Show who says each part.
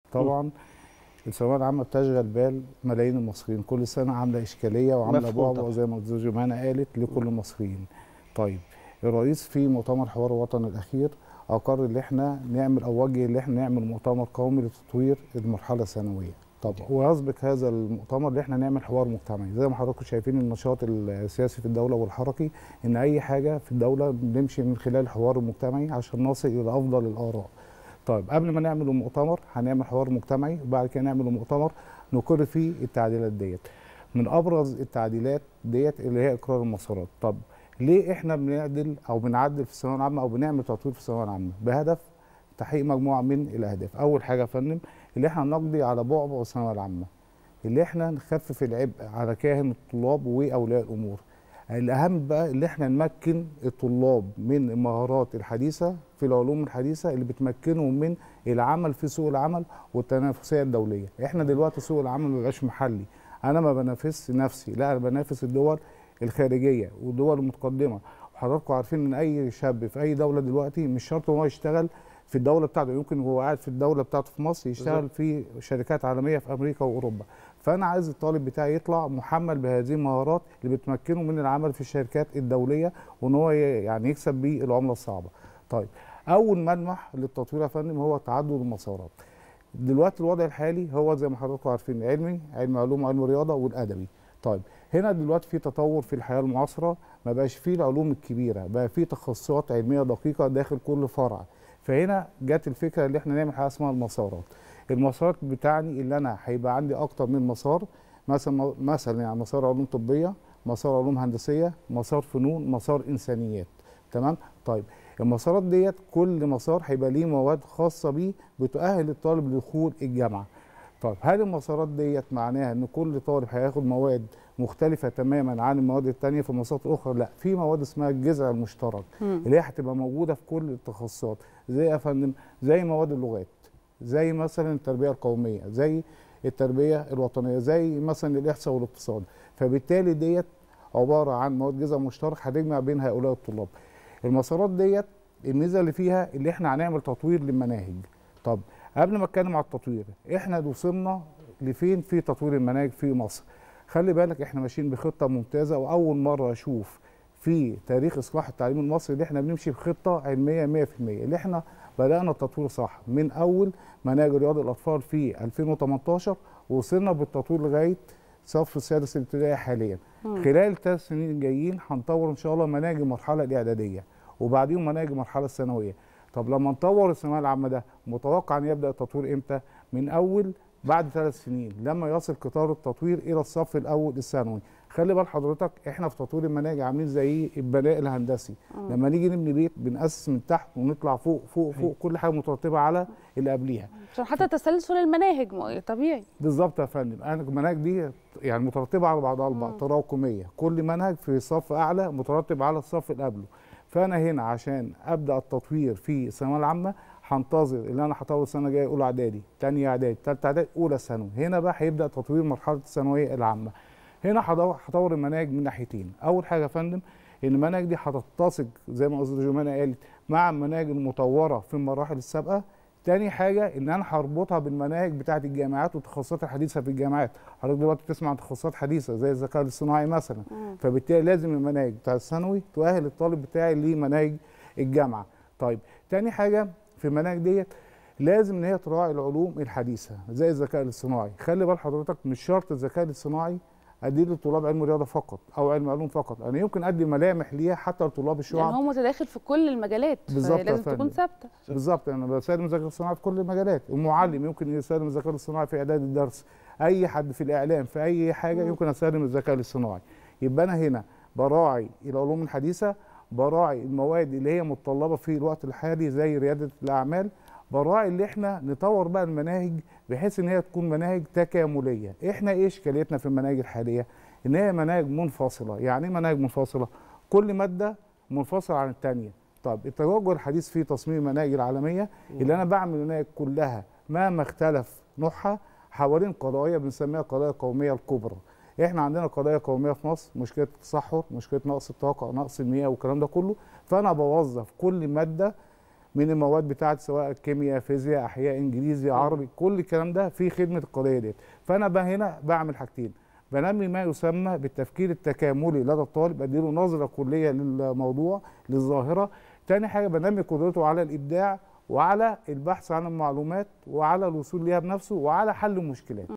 Speaker 1: طبعا الثانويه العامه بتشغل بال ملايين المصريين كل سنه عامله اشكاليه وعامله
Speaker 2: مفهوم
Speaker 1: بعبع
Speaker 2: طبعا.
Speaker 1: زي ما استاذ جمانه قالت لكل المصريين طيب الرئيس في مؤتمر حوار الوطن الاخير اقر ان احنا نعمل او وجه ان احنا نعمل مؤتمر قومي لتطوير المرحله الثانويه طب ويسبق هذا المؤتمر ان احنا نعمل حوار مجتمعي زي ما حضراتكم شايفين النشاط السياسي في الدوله والحركي ان اي حاجه في الدوله بنمشي من خلال الحوار المجتمعي عشان نصل الى افضل الاراء طيب قبل ما نعمل المؤتمر هنعمل حوار مجتمعي وبعد كده نعمل المؤتمر نقر فيه التعديلات ديت من ابرز التعديلات ديت اللي هي اقرار المسارات طب ليه احنا بنعدل او بنعدل في الثانويه العامه او بنعمل تطوير في الثانويه العامه بهدف تحقيق مجموعه من الاهداف اول حاجه يا فندم اللي احنا نقضي على بعبع الثانويه العامه اللي احنا نخفف العبء على كاهن الطلاب واولياء الامور الاهم بقى اللي احنا نمكن الطلاب من المهارات الحديثه في العلوم الحديثه اللي بتمكنهم من العمل في سوق العمل والتنافسيه الدوليه احنا دلوقتي سوق العمل ما بقاش محلي انا ما بنافسش نفسي لا انا بنافس الدول الخارجيه والدول المتقدمه وحضراتكم عارفين ان اي شاب في اي دوله دلوقتي مش شرط ان هو يشتغل في الدوله بتاعته يمكن هو قاعد في الدوله بتاعته في مصر يشتغل في شركات عالميه في امريكا واوروبا فانا عايز الطالب بتاعي يطلع محمل بهذه المهارات اللي بتمكنه من العمل في الشركات الدوليه وان هو ي- يعني يكسب بيه العمله الصعبه طيب اول ملمح للتطوير يا فندم هو تعدد المسارات دلوقتي الوضع الحالي هو زي ما حضراتكم عارفين علمي علم علوم وعلم رياضه والادبي طيب هنا دلوقتي في تطور في الحياه المعاصره ما بقاش فيه العلوم الكبيره بقى في تخصصات علميه دقيقه داخل كل فرع فهنا جت الفكره اللي احنا نعمل حاجه اسمها المسارات المسارات بتعني اللي انا هيبقى عندي اكتر من مسار مثلا مثلا يعني مسار علوم طبيه مسار علوم هندسيه مسار فنون مسار انسانيات تمام طيب المسارات ديت كل مسار هيبقى ليه مواد خاصه بيه بتؤهل الطالب لدخول الجامعه طيب هل المسارات ديت معناها ان كل طالب هياخد مواد مختلفه تماما عن المواد التانية في المسارات الاخرى لا في مواد اسمها الجذع المشترك
Speaker 3: مم.
Speaker 1: اللي هي هتبقى موجوده في كل التخصصات زي يا فندم زي مواد اللغات زي مثلا التربيه القوميه زي التربيه الوطنيه زي مثلا الاحصاء والاقتصاد فبالتالي ديت عباره عن مواد جذع مشترك هتجمع بين هؤلاء الطلاب المسارات ديت الميزه اللي فيها اللي احنا هنعمل تطوير للمناهج طب قبل ما اتكلم على التطوير احنا وصلنا لفين في تطوير المناهج في مصر خلي بالك احنا ماشيين بخطه ممتازه واول مره اشوف في تاريخ اصلاح التعليم المصري اللي احنا بنمشي بخطه علميه 100% اللي احنا بدانا التطوير صح من اول مناهج رياض الاطفال في 2018 وصلنا بالتطوير لغايه صف السادس الابتدائي حاليا
Speaker 3: مم.
Speaker 1: خلال الثلاث سنين الجايين هنطور ان شاء الله مناهج المرحله الاعداديه وبعدين مناهج المرحله الثانويه طب لما نطور الثانويه العامه ده متوقع ان يبدا التطوير امتى من اول بعد ثلاث سنين لما يصل قطار التطوير الى الصف الاول الثانوي خلي بال حضرتك احنا في تطوير المناهج عاملين زي البناء الهندسي
Speaker 3: مم.
Speaker 1: لما نيجي نبني بيت بنأسس من تحت ونطلع فوق فوق فوق كل حاجه مترتبه على اللي قبليها
Speaker 3: عشان حتى تسلسل المناهج م- طبيعي
Speaker 1: بالظبط يا فندم انا المناهج دي يعني مترتبه على بعضها البعض
Speaker 3: مم.
Speaker 1: تراكميه كل منهج في صف اعلى مترتب على الصف اللي قبله فانا هنا عشان ابدا التطوير في الثانويه العامه هنتظر اللي انا هطور السنه الجايه اولى اعدادي ثانيه اعدادي ثالثه اعدادي اولى ثانوي هنا بقى هيبدا تطوير مرحله الثانويه العامه هنا هدور- هطور المناهج من ناحيتين اول حاجه يا فندم ان المناهج دي هتتسق زي ما استاذه جمانه قالت مع المناهج المطوره في المراحل السابقه تاني حاجه ان انا هربطها بالمناهج بتاعه الجامعات والتخصصات الحديثه في الجامعات حضرتك دلوقتي بتسمع عن تخصصات حديثه زي الذكاء الاصطناعي مثلا
Speaker 3: مم.
Speaker 1: فبالتالي لازم المناهج بتاع الثانوي تؤهل الطالب بتاعي لمناهج الجامعه طيب تاني حاجه في المناهج ديت لازم ان هي تراعي العلوم الحديثه زي الذكاء الاصطناعي خلي بال حضرتك مش شرط الذكاء الاصطناعي ادي لطلاب علم رياضه فقط او علم علوم فقط انا يمكن ادي ملامح ليها حتى لطلاب
Speaker 3: لان
Speaker 1: الشعب
Speaker 3: هو متداخل في كل المجالات
Speaker 1: بالظبط يا
Speaker 3: لازم تكون
Speaker 1: فندم.
Speaker 3: ثابته
Speaker 1: بالظبط انا بستخدم الذكاء الاصطناعي في كل المجالات المعلم يمكن يستخدم الذكاء الاصطناعي في اعداد الدرس اي حد في الاعلام في اي حاجه
Speaker 3: مم.
Speaker 1: يمكن استخدم الذكاء الاصطناعي يبقى انا هنا براعي العلوم الحديثه براعي المواد اللي هي متطلبه في الوقت الحالي زي رياده الاعمال براعي اللي احنا نطور بقى المناهج بحيث ان هي تكون مناهج تكامليه احنا ايه اشكاليتنا في المناهج الحاليه ان هي مناهج منفصله يعني ايه مناهج منفصله كل ماده منفصله عن الثانيه طب التوجه الحديث في تصميم المناهج العالميه اللي انا بعمل المناهج كلها مهما اختلف نوعها حوالين قضايا بنسميها قضايا قوميه الكبرى احنا عندنا قضايا قوميه في مصر مشكله التصحر مشكله نقص الطاقه نقص المياه والكلام ده كله فانا بوظف كل ماده من المواد بتاعتي سواء كيمياء فيزياء احياء انجليزي عربي كل الكلام ده في خدمه القضيه ديت فانا بقى هنا بعمل حاجتين بنمي ما يسمى بالتفكير التكاملي لدى الطالب اديله نظره كليه للموضوع للظاهره تاني حاجه بنمي قدرته على الابداع وعلى البحث عن المعلومات وعلى الوصول ليها بنفسه وعلى حل المشكلات